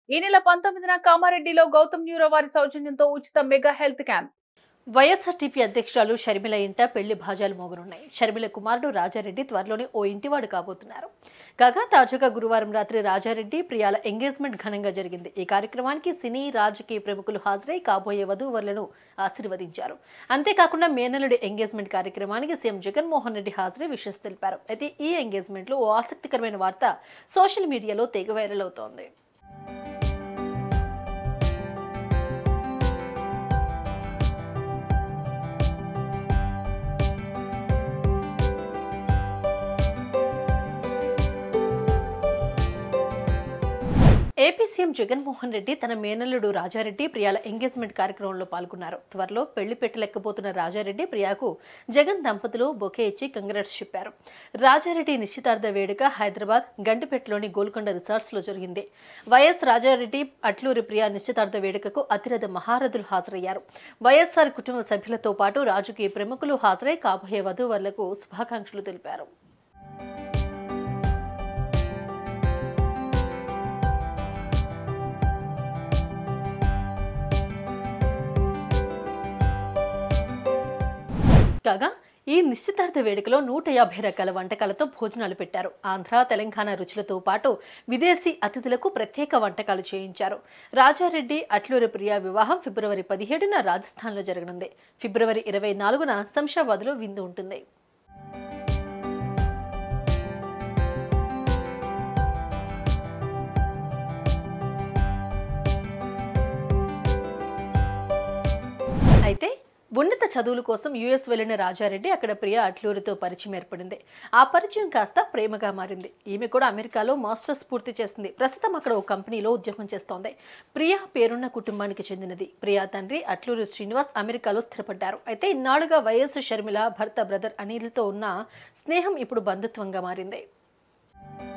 ఈ నెల పంతొమ్మిదిన కామారెడ్డిలో గౌతమ్ న్యూరో వారి సౌజన్యంతో ఉచిత మెగా హెల్త్ క్యాంప్ వైఎస్ఆర్టీపీ అధ్యక్షురాలు షర్మిల ఇంట పెళ్లి భాజాలు మోగనున్నాయి షర్మిల కుమారుడు రాజారెడ్డి త్వరలోనే ఓ ఇంటివాడు కాబోతున్నారు కాగా తాజాగా గురువారం రాత్రి రాజారెడ్డి ప్రియాల ఎంగేజ్మెంట్ ఘనంగా జరిగింది ఈ కార్యక్రమానికి సినీ రాజకీయ ప్రముఖులు హాజరై కాబోయే వధూవరులను ఆశీర్వదించారు అంతేకాకుండా మేనలుడి ఎంగేజ్మెంట్ కార్యక్రమానికి సీఎం జగన్మోహన్ రెడ్డి హాజరై విషెస్ తెలిపారు అయితే ఈ ఎంగేజ్మెంట్లో ఓ ఆసక్తికరమైన వార్త సోషల్ మీడియాలో తెగ వైరల్ అవుతోంది ఏపీ సీఎం జగన్మోహన్ రెడ్డి తన మేనల్లుడు రాజారెడ్డి ప్రియాల ఎంగేజ్మెంట్ కార్యక్రమంలో పాల్గొన్నారు త్వరలో పెళ్లి పెట్టలేకపోతున్న రాజారెడ్డి ప్రియాకు జగన్ దంపతులు బొకే ఇచ్చి కంగ్రాట్స్ చెప్పారు రాజారెడ్డి నిశ్చితార్థ వేడుక హైదరాబాద్ గండిపేటలోని గోల్కొండ రిసార్ట్స్ లో జరిగింది వైఎస్ రాజారెడ్డి అట్లూరి ప్రియా నిశ్చితార్థ వేడుకకు అతిరథ మహారథులు హాజరయ్యారు వైఎస్ఆర్ కుటుంబ సభ్యులతో పాటు రాజకీయ ప్రముఖులు హాజరై కాబోయే వధూవరులకు శుభాకాంక్షలు తెలిపారు కాగా ఈ నిశ్చితార్థ వేడుకలో నూట యాభై రకాల వంటకాలతో భోజనాలు పెట్టారు ఆంధ్ర తెలంగాణ రుచులతో పాటు విదేశీ అతిథులకు ప్రత్యేక వంటకాలు చేయించారు రాజారెడ్డి అట్లూరి ప్రియా వివాహం ఫిబ్రవరి పదిహేడున రాజస్థాన్లో జరగనుంది ఫిబ్రవరి ఇరవై నాలుగున శంషాబాద్లో విందు ఉంటుంది అయితే ఉన్నత చదువుల కోసం యుఎస్ వెళ్లిన రాజారెడ్డి అక్కడ ప్రియ అట్లూరితో పరిచయం ఏర్పడింది ఆ పరిచయం కాస్త ప్రేమగా మారింది ఈమె కూడా అమెరికాలో మాస్టర్స్ పూర్తి చేసింది ప్రస్తుతం అక్కడ ఓ కంపెనీలో ఉద్యోగం చేస్తోంది ప్రియా పేరున్న కుటుంబానికి చెందినది ప్రియా తండ్రి అట్లూరి శ్రీనివాస్ అమెరికాలో స్థిరపడ్డారు అయితే ఇన్నాళ్లుగా వైఎస్ షర్మిల భర్త బ్రదర్ అనిల్తో ఉన్న స్నేహం ఇప్పుడు బంధుత్వంగా మారింది